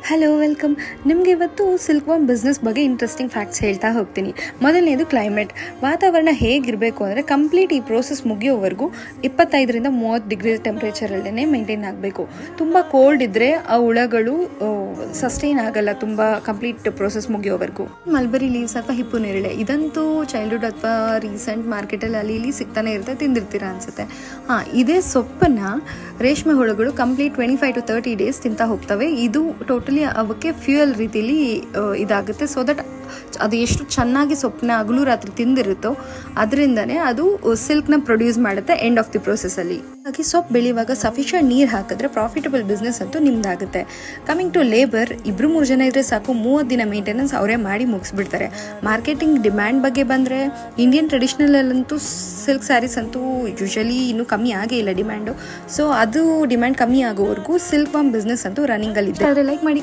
hello welcome ನಿಮಗೆ ಇವತ್ತು silk worm business ಬಗ್ಗೆ ಇಂಟ್ರೆಸ್ಟಿಂಗ್ ಫ್ಯಾಕ್ಟ್ಸ್ ಹೇಳ್ತಾ ಹೋಗ್ತೀನಿ ಮೊದಲನೇದು ಕ್ಲೈಮೇಟ್ ವಾತಾವರಣ ಹೇಗಿರಬೇಕು ಅಂದರೆ ಕಂಪ್ಲೀಟ್ ಈ ಪ್ರೋಸೆಸ್ ಮುಗಿಯೋವರೆಗೂ ಇಪ್ಪತ್ತೈದರಿಂದ ಮೂವತ್ತು ಡಿಗ್ರಿ ಟೆಂಪ್ರೇಚರಲ್ಲೇ ಮೇಂಟೈನ್ ಆಗಬೇಕು ತುಂಬ ಕೋಲ್ಡ್ ಇದ್ದರೆ ಆ ಹುಳಗಳು ಸಸ್ಟೈನ್ ಆಗಲ್ಲ ತುಂಬ ಕಂಪ್ಲೀಟ್ ಪ್ರೋಸೆಸ್ ಮುಗಿಯೋವರೆಗೂ ಮಲ್ಬರಿ ಲೀವ್ಸ್ ಅಥವಾ ಹಿಪ್ಪು ನೇರಳೆ ಇದಂತೂ ಚೈಲ್ಡ್ಹುಡ್ ಅಥವಾ ರೀಸೆಂಟ್ ಮಾರ್ಕೆಟಲ್ಲಿ ಅಲ್ಲಿ ಇಲ್ಲಿ ಸಿಗ್ತಾನೆ ಇರುತ್ತೆ ತಿಂದಿರ್ತೀರಾ ಅನ್ಸುತ್ತೆ ಹಾಂ ಇದೇ ಸೊಪ್ಪನ್ನು ರೇಷ್ಮೆ ಹುಳುಗಳು complete twenty five to thirty days ತಿಂತಾ ಹೋಗ್ತವೆ ಇದು ಟೋಟಲಿ ಅವಕ್ಕೆ ಫ್ಯೂಯಲ್ ರೀತಿಲಿ ಆ, ಇದಾಗುತ್ತೆ ಸೊ ದಟ್ ಅದು ಎಷ್ಟು ಚೆನ್ನಾಗಿ ಸೊಪ್ಪನ್ನ ಹಗಲು ರಾತ್ರಿ ತಿಂದಿರುತ್ತೋ ಅದರಿಂದನೇ ಅದು ಸಿಲ್ಕ್ನ ಪ್ರೊಡ್ಯೂಸ್ ಮಾಡುತ್ತೆ ಎಂಡ್ ಆಫ್ ದಿ ಪ್ರೊಸೆಸಲ್ಲಿ ಹಾಗೆ ಸೊಪ್ಪು ಬೆಳೆಯುವಾಗ ಸಫಿಷಿಯಂಟ್ ನೀರು ಹಾಕಿದ್ರೆ ಪ್ರಾಫಿಟಬಲ್ ಬಿಸ್ನೆಸ್ ಅಂತೂ ನಿಮ್ದಾಗುತ್ತೆ ಕಮಿಂಗ್ ಟು ಲೇಬರ್ ಇಬ್ರು ಮೂರು ಜನ ಇದ್ರೆ ಸಾಕು ಮೂವತ್ತು ದಿನ ಮೇಂಟೆನೆನ್ಸ್ ಅವರೇ ಮಾಡಿ ಮುಗಿಸ್ಬಿಡ್ತಾರೆ ಮಾರ್ಕೆಟಿಂಗ್ ಡಿಮ್ಯಾಂಡ್ ಬಗ್ಗೆ ಬಂದರೆ ಇಂಡಿಯನ್ ಟ್ರೆಡಿಷ್ನಲಲ್ಲಂತೂ ಸಿಲ್ಕ್ ಸ್ಯಾರೀಸ್ ಅಂತೂ ಯೂಶಲಿ ಇನ್ನೂ ಕಮ್ಮಿ ಆಗೇ ಇಲ್ಲ ಡಿಮ್ಯಾಂಡು ಸೊ ಅದು ಡಿಮ್ಯಾಂಡ್ ಕಮ್ಮಿ ಆಗೋವರೆಗೂ ಸಿಲ್ಕ್ ವಾಮ್ ಬಿಸ್ನೆಸ್ ಅಂತೂ ರನ್ನಿಂಗಲ್ಲಿದೆ ಆದರೆ ಲೈಕ್ ಮಾಡಿ